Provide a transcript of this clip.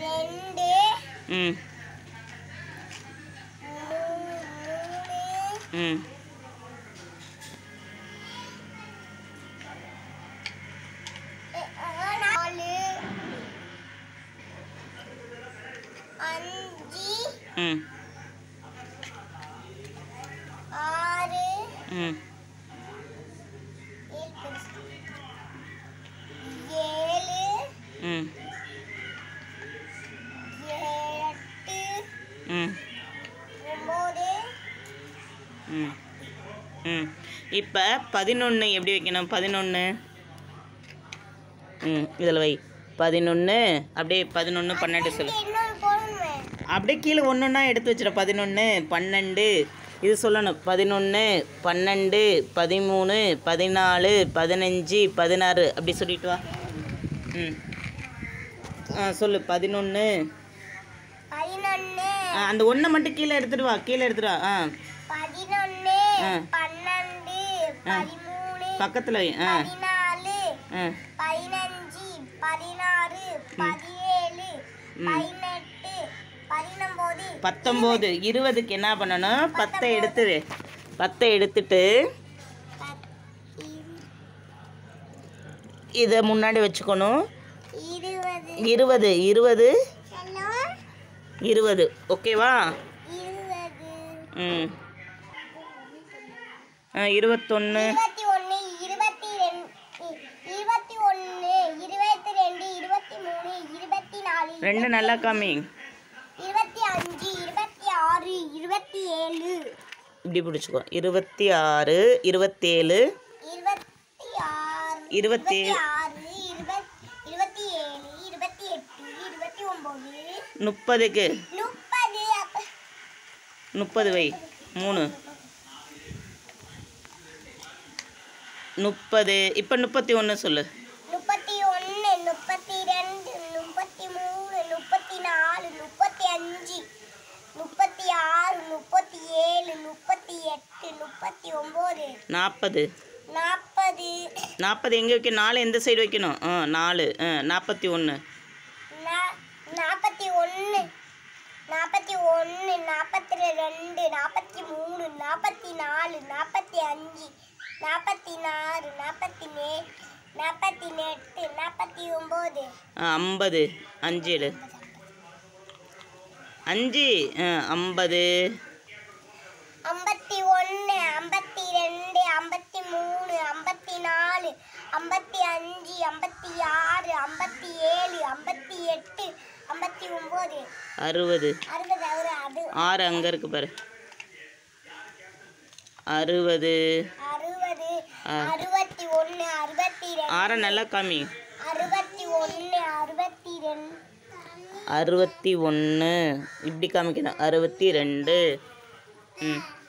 ரெண்டு ம் மூணு ம் நாலு அஞ்சு ம் ஆறு ம் ஏழு பெருசு. ஏழு ம் எட்டு ம் ஒம்பது ம் ம் இப்போ பதினொன்று எப்படி வைக்கணும் பதினொன்று ம் இதில் வை பதினொன்று அப்படியே பதினொன்று பன்னெண்டு சொல்லு இன்னொரு போடணுமே அப்படியே கீழே ஒன்றுன்னா எடுத்து வச்சிட பதினொன்று பன்னெண்டு இது சொல்லணும் பதினொன்று பன்னெண்டு பதிமூணு பதினாலு பதினஞ்சு பதினாறு அப்படி சொல்லிட்டு வா ம் ஆ சொல்லு பதினொன்று பதினொன்று அந்த ஒன்றை மட்டும் கீழே எடுத்துட்டு வா கீழே எடுத்துட்டு வா ஆ பதினொன்று ஆ. பன்னெண்டு ஆ. பதிமூணு பக்கத்தில் வை ஆ பதினாலு ஆ பதினஞ்சு பதினாறு பதினேழு ம். பதினெட்டு பதினொம்பது பத்தொம்போது இருபதுக்கு என்ன பண்ணணும் பத்தை எடுத்துரு பத்தை எடுத்துட்டு இதை முன்னாடி வச்சுக்கணும் இருபது இருபது இருபது ஹலோ இருபது ஓகேவா இருபது ம் ஆ இருபத்தொன்று இருபத்தி ஒன்று இருபத்தி ரெண்டு இருபத்தி ஒன்று இருபத்தி ரெண்டு இருபத்தி மூணு இருபத்தி நாலு ரெண்டு நல்லா காமி இருபத்தி அஞ்சு இருபத்தி ஆறு இருபத்தி ஏழு இப்படி பிடிச்சிக்கோ இருபத்தி ஆறு இருபத்தேழு இருபத்தி ஆறு இருபத்தி ஆறு இருபத்தி இருபத்தி ஏழு இருபத்தி எட்டு இருபத்தி ஒம்பது முப்பதுக்கு முப்பது அப்ப- முப்பது வை மூணு முப்பது இப்போ முப்பத்தி ஒன்று சொல்லு முப்பத்தி ஒன்று முப்பத்தி ரெண்டு முப்பத்தி மூணு முப்பத்தி நாலு முப்பத்தி அஞ்சு முப்பத்தி ஆறு முப்பத்தி ஏழு முப்பத்தி எட்டு முப்பத்தி ஒம்பது நாற்பது நாற்பது நாற்பது எங்கே வைக்கணும் நாலு எந்த சைடு வைக்கணும் ஆ நாலு ஆ நாற்பத்தி ஒன்று நா- நாற்பத்தி ஒன்று நாற்பத்தி ஒன்று நாற்பத்தி ரெண்டு நாற்பத்தி மூணு நாற்பத்தி நாலு நாற்பத்தி அஞ்சு நாற்பத்தி நாலு நாற்பத்தி நே நாற்பத்தி எட்டு நாற்பத்தி ஒம்பது ஐம்பது அஞ்சு எடு அஞ்சு ஆ ஐம்பது ஐம்பத்தி ஒன்று ஐம்பத்தி ரெண்டு ஐம்பத்தி மூணு ஐம்பத்தி நாலு ஐம்பத்தி அஞ்சு ஐம்பத்தி ஆறு ஐம்பத்தி ஏழு ஐம்பத்தி எட்டு ஐம்பத்தி ஒம்பது அறுபது அறுபது அவர் அது ஆறு அங்கே இருக்கு பாரு அறுபது அறுபது ஆ. அறுபத்தி ஒன்று அறுபத்தி ரெண்டு ஆறை நல்லா காமி அறுபத்தி ஒன்று அறுபத்தி ரெண்டு அறுபத்தி ஒன்று இப்படி காமிக்கணும் அறுபத்தி ரெண்டு ம்